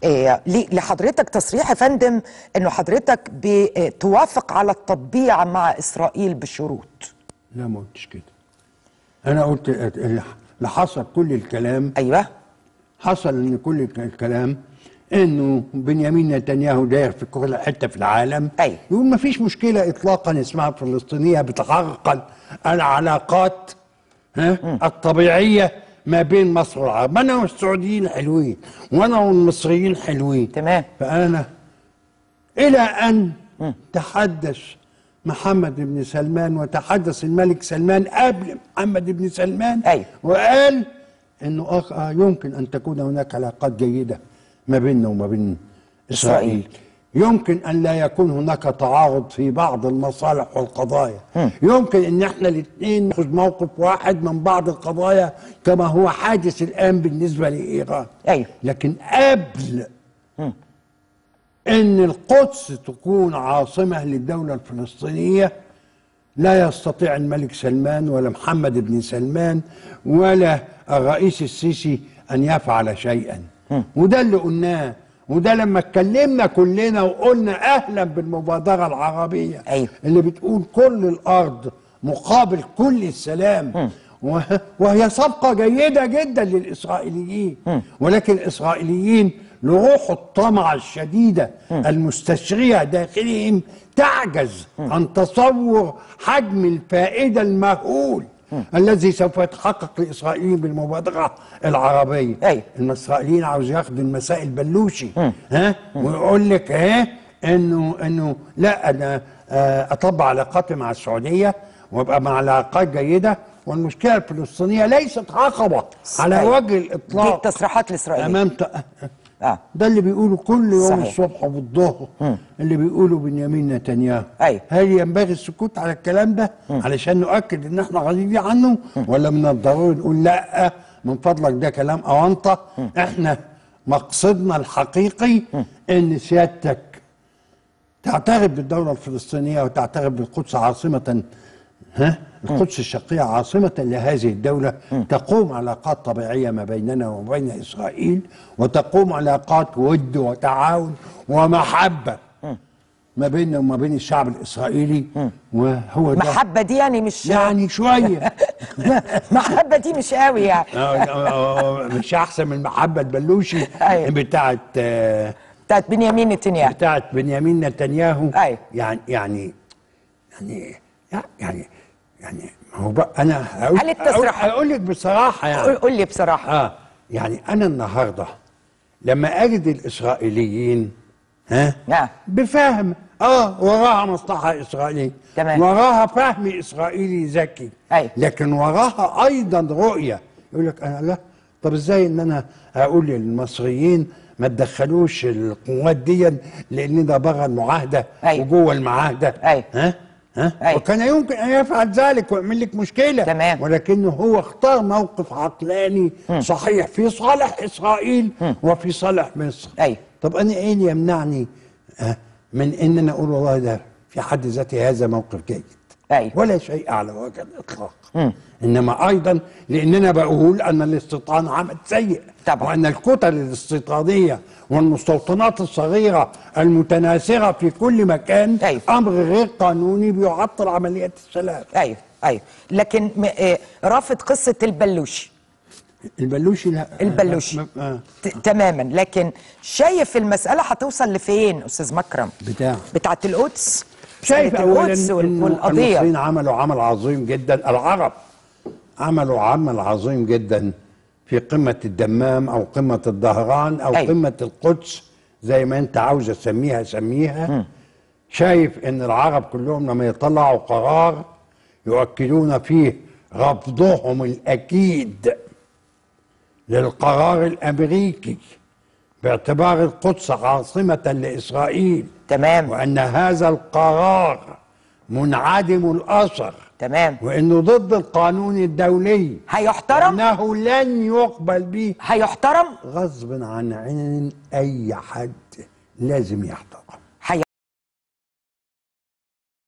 إيه لي- لحضرتك تصريح يا فندم انه حضرتك بتوافق على التطبيع مع اسرائيل بشروط لا ما قلتش كده انا قلت اللي حصل كل الكلام ايوه حصل ان كل الك- الكلام انه بنيامين نتنياهو داير في كل حته في العالم أيوة. يقول ما فيش مشكله اطلاقا اسمها فلسطينيه بتعرقل العلاقات ها الطبيعيه ما بين مصر والعرب ما انا والسعوديين حلوين وانا والمصريين حلوين تمام. فانا الى ان تحدث محمد بن سلمان وتحدث الملك سلمان قبل محمد بن سلمان أيوة. وقال انه أخ آه يمكن ان تكون هناك علاقات جيده ما بيننا وما بين اسرائيل إسرائيل. يمكن ان لا يكون هناك تعارض في بعض المصالح والقضايا يمكن ان احنا الاثنين ناخذ موقف واحد من بعض القضايا كما هو حادث الان بالنسبه لايران أيوة. لكن قبل ان القدس تكون عاصمه للدوله الفلسطينيه لا يستطيع الملك سلمان ولا محمد بن سلمان ولا الرئيس السيسي ان يفعل شيئا وده اللي قلناه وده لما اتكلمنا كلنا وقلنا اهلا بالمبادره العربيه أيوة. اللي بتقول كل الارض مقابل كل السلام وه- وهي صفقه جيده جدا للاسرائيليين ولكن الاسرائيليين لروح الطمع الشديده المستشريه داخلهم تعجز عن تصور حجم الفائده المهول الذي سوف يتحقق للاسرائيليين بالمبادره العربيه أيوة. الاسرائيليين عاوز ياخدوا المسائل بلوشي ها ويقول لك ها انه انه لا انا آه، اطبق علاقاتي مع السعوديه وابقى مع علاقات جيده والمشكله الفلسطينيه ليست عقبه على أيوة. وجه دي الاطلاق التصريحات الاسرائيليه امام ت... اه ده اللي بيقوله كل يوم صحيح. الصبح والظهر اللي بيقوله بنيامين نتنياهو أيوة. هل ينبغي السكوت على الكلام ده علشان نؤكد ان احنا راضيين عنه ولا من الضروري نقول لا من فضلك ده كلام اونطه احنا مقصدنا الحقيقي ان سيادتك تعترف بالدولة الفلسطينية وتعترف بالقدس عاصمة ها القدس الشرقية عاصمة لهذه الدولة تقوم علاقات طبيعية ما بيننا وبين إسرائيل وتقوم علاقات ود وتعاون ومحبة ما بيننا وما بين الشعب الإسرائيلي وهو ده محبه دي يعني مش يعني شوية محبه دي مش قوي يعني آه، آه، مش أحسن من محبة البلوشي أيوة. بتاعت آه، بتاعت بنيامين نتنياهو بتاعت بنيامين نتنياهو أيوة. يعني يعني يعني يعني يعني ما هو بقى انا هقول هل التصريح- هقول لك بصراحه يعني قول قول لي بصراحه اه يعني انا النهارده لما اجد الاسرائيليين ها نعم. بفهم اه وراها مصلحه اسرائيليه تمام. وراها فهم اسرائيلي ذكي أيوة. لكن وراها ايضا رؤيه يقول لك انا لا طب ازاي ان انا اقول للمصريين ما تدخلوش القوات دي لان ده بره المعاهده أيوة. وجوه المعاهده أيوة. ها ها أيوة. وكان يمكن ان يفعل ذلك ويعمل لك مشكله تمام. ولكنه هو اختار موقف عقلاني صحيح في صالح اسرائيل وفي صالح مصر أيوة. طب انا ايه اللي يمنعني آه، من ان انا اقول والله ده في حد ذاته هذا موقف جيد أيوة. ولا شيء على وجه الاطلاق انما ايضا لاننا بقول ان الاستيطان عمل سيء طبعا. وان الكتل الاستيطانيه والمستوطنات الصغيره المتناثره في كل مكان أيوة. امر غير قانوني بيعطل عمليات السلام ايوه ايوه لكن م- آه، رافض قصه البلوشي البلوشي لا البلوشي آه، آه. ت- تماما لكن شايف المساله هتوصل لفين استاذ مكرم بتاع بتاعت القدس شايف مسألة اولا القدس وال- إنه والقضيه المصريين عملوا عمل عظيم جدا العرب عملوا عمل عظيم جدا في قمه الدمام او قمه الدهران او أيوة. قمه القدس زي ما انت عاوز تسميها سميها شايف ان العرب كلهم لما يطلعوا قرار يؤكدون فيه رفضهم الاكيد للقرار الامريكي باعتبار القدس عاصمه لاسرائيل تمام وان هذا القرار منعدم الاثر تمام وانه ضد القانون الدولي هيحترم انه لن يقبل به هيحترم غصب عن عين اي حد لازم يحترم